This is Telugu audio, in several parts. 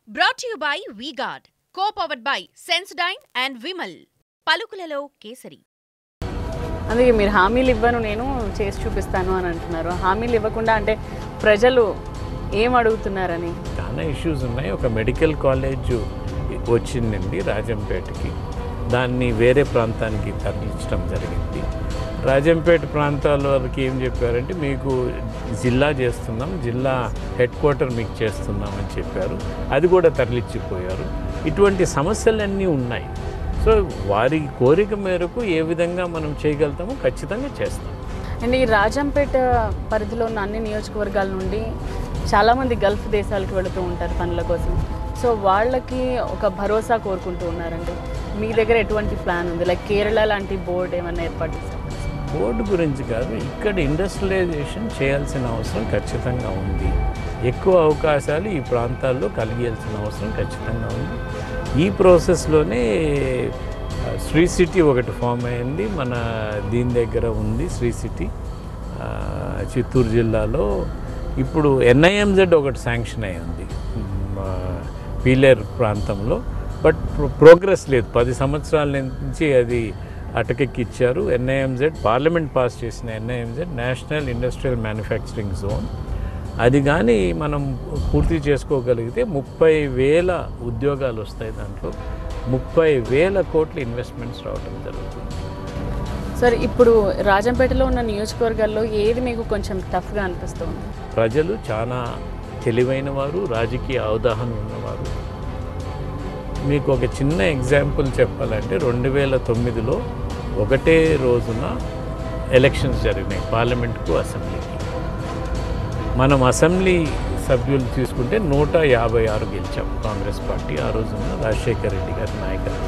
brought you by V Guard co powered by Sensodyne and Vimal పలుకులలో కేసరి అందుకే మీరు హామీలు ఇవ్వను నేను చేసి చూపిస్తాను అని అంటున్నారు హామీలు ఇవ్వకుండా అంటే ప్రజలు ఏం అడుగుతున్నారని చాలా ఇష్యూస్ ఉన్నాయి ఒక మెడికల్ కాలేజ్ వచ్చిందండి రాజంపేటకి దాన్ని వేరే ప్రాంతానికి తరలించడం జరిగింది రాజంపేట ప్రాంతాల వరకు ఏం చెప్పారంటే మీకు జిల్లా చేస్తున్నాం జిల్లా హెడ్ క్వార్టర్ మీకు చేస్తున్నాం అని చెప్పారు అది కూడా తరలించిపోయారు ఇటువంటి సమస్యలన్నీ ఉన్నాయి సో వారి కోరిక మేరకు ఏ విధంగా మనం చేయగలుగుతామో ఖచ్చితంగా చేస్తాం అండ్ ఈ రాజంపేట పరిధిలో ఉన్న అన్ని నియోజకవర్గాల నుండి చాలామంది గల్ఫ్ దేశాలకు వెళుతూ ఉంటారు పనుల కోసం సో వాళ్ళకి ఒక భరోసా కోరుకుంటూ ఉన్నారండి మీ దగ్గర ఎటువంటి ప్లాన్ ఉంది లైక్ కేరళ లాంటి బోర్డు ఏమైనా ఏర్పాటు చేస్తారు బోర్డు గురించి కాదు ఇక్కడ ఇండస్ట్రియలైజేషన్ చేయాల్సిన అవసరం ఖచ్చితంగా ఉంది ఎక్కువ అవకాశాలు ఈ ప్రాంతాల్లో కలిగాల్సిన అవసరం ఖచ్చితంగా ఉంది ఈ ప్రాసెస్లోనే ఆ, శ్రీ సిటీ ఒకటి ఫామ్ అయింది మన దీని దగ్గర ఉంది శ్రీ సిటీ ఆ, చిత్తూరు జిల్లాలో ఇప్పుడు ఎన్ఐఎంజెడ్ ఒకటి శాంక్షన్ అయి ఉంది మ్, ఆ, పీలేర్ ప్రాంతంలో బట్ ప్రోగ్రెస్ లేదు పది సంవత్సరాల నుంచి అది అటకెక్కిచ్చారు ఎన్ఐఎంజెడ్ పార్లమెంట్ పాస్ చేసిన NIMZ national industrial manufacturing zone అది కానీ మనం పూర్తి చేసుకోగలిగితే ముప్పై వేల ఉద్యోగాలు వస్తాయి దాంట్లో ముప్పై వేల కోట్ల ఇన్వెస్ట్మెంట్స్ రావడం జరుగుతుంది సార్ ఇప్పుడు రాజంపేటలో ఉన్న నియోజకవర్గాల్లో ఏది మీకు కొంచెం టఫ్గా అనిపిస్తుంది ప్రజలు చాలా తెలివైన వారు రాజకీయ అవగాహన ఉన్నవారు మీకు ఒక చిన్న ఎగ్జాంపుల్ చెప్పాలంటే రెండు వేల తొమ్మిదిలో ఒకటే రోజున ఎలక్షన్స్ జరిగినాయి పార్లమెంట్కు అసెంబ్లీకి మనం అసెంబ్లీ సభ్యులు తీసుకుంటే నూట యాభై ఆరు గెలిచాం కాంగ్రెస్ పార్టీ ఆ రోజున రాజశేఖర్ రెడ్డి గారి నాయకత్వం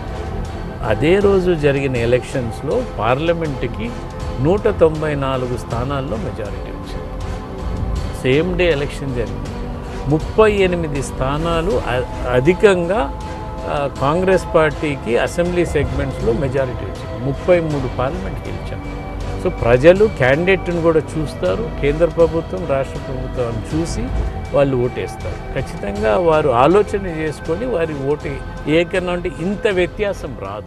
అదే రోజు జరిగిన ఎలక్షన్స్లో పార్లమెంటుకి నూట తొంభై నాలుగు స్థానాల్లో మెజారిటీ వచ్చింది సేమ్ డే ఎలక్షన్ జరిగింది ముప్పై ఎనిమిది స్థానాలు అ- అధికంగా ఆ, కాంగ్రెస్ పార్టీకి అసెంబ్లీ సెగ్మెంట్స్లో మెజారిటీ వచ్చింది ముప్పై మూడు పార్లమెంట్ గెలిచాం సో ప్రజలు క్యాండిడేట్ని కూడా చూస్తారు కేంద్ర ప్రభుత్వం రాష్ట్ర ప్రభుత్వాన్ని చూసి వాళ్ళు ఓటేస్తారు ఖచ్చితంగా వారు ఆలోచన చేసుకొని వారి ఓటు ఏకన్నా అంటే ఇంత వ్యత్యాసం రాదు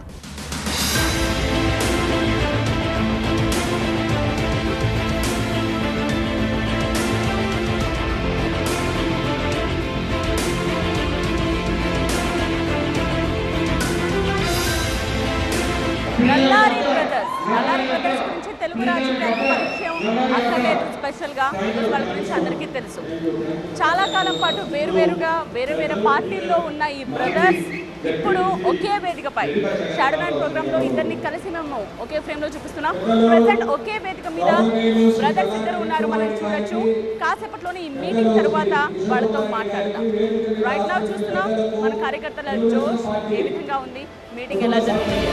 నల్లారి బ్రదర్స్ నల్లారి బ్రదర్స్ గురించి తెలుగు రాజకీయాలకు పరిచయం అక్కర్లేదు స్పెషల్గా వాళ్ళ గురించి అందరికీ తెలుసు చాలా కాలం పాటు వేరువేరుగా వేరే వేరే పార్టీల్లో ఉన్న ఈ బ్రదర్స్ ఇప్పుడు ఒకే వేదికపై షాడో నైన్ ప్రోగ్రాంలో ఇద్దరిని కలిసి మేము ఒకే ఫ్రేమ్లో చూపిస్తున్నాం ప్రజెంట్ ఒకే వేదిక మీద బ్రదర్స్ ఇద్దరు ఉన్నారు మనం చూడొచ్చు కాసేపట్లోనే ఈ మీటింగ్ తర్వాత వాళ్ళతో మాట్లాడదాం రైట్ నా చూస్తున్నాం మన కార్యకర్తల జోష్ ఏ విధంగా ఉంది మీటింగ్ ఎలా జరిగింది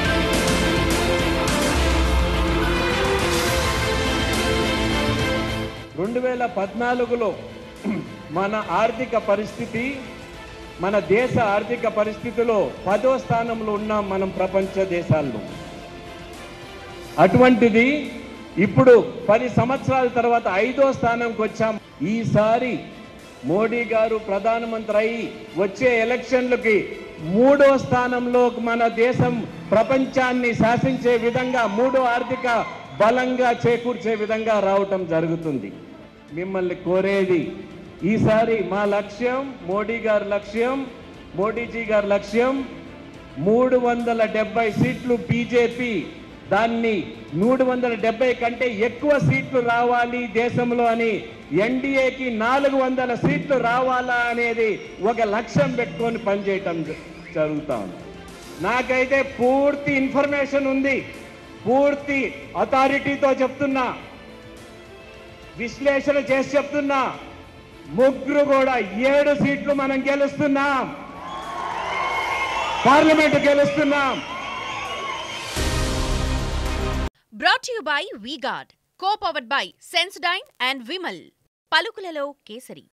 రెండు వేల పద్నాలుగులో మన ఆర్థిక పరిస్థితి మన దేశ ఆర్థిక పరిస్థితిలో పదో స్థానంలో ఉన్నాం మనం ప్రపంచ దేశాల్లో అటువంటిది ఇప్పుడు పది సంవత్సరాల తర్వాత ఐదో స్థానంకి వచ్చాం ఈసారి మోడీ గారు ప్రధానమంత్రి అయి వచ్చే ఎలక్షన్లకి మూడో స్థానంలో మన దేశం ప్రపంచాన్ని శాసించే విధంగా మూడో ఆర్థిక బలంగా చేకూర్చే విధంగా రావటం జరుగుతుంది మిమ్మల్ని కోరేది ఈసారి మా లక్ష్యం మోడీ గారి లక్ష్యం మోడీజీ గారి లక్ష్యం మూడు వందల డెబ్బై సీట్లు బీజేపీ దాన్ని మూడు వందల డెబ్బై కంటే ఎక్కువ సీట్లు రావాలి దేశంలో అని ఎన్డీఏకి నాలుగు వందల సీట్లు రావాలా అనేది ఒక లక్ష్యం పెట్టుకొని పనిచేయటం జ- జరుగుతా ఉంది నాకైతే పూర్తి ఇన్ఫర్మేషన్ ఉంది పూర్తి అథారిటీతో చెప్తున్నా విశ్లేషణ చేసి చెప్తున్నా ముగ్గురు కూడా ఏడు సీట్లు మనం గెలుస్తున్నాం పార్లమెంట్ గెలుస్తున్నాం brought you by V Guard co powered by Sensodyne and Vimal పలుకులలో కేసరి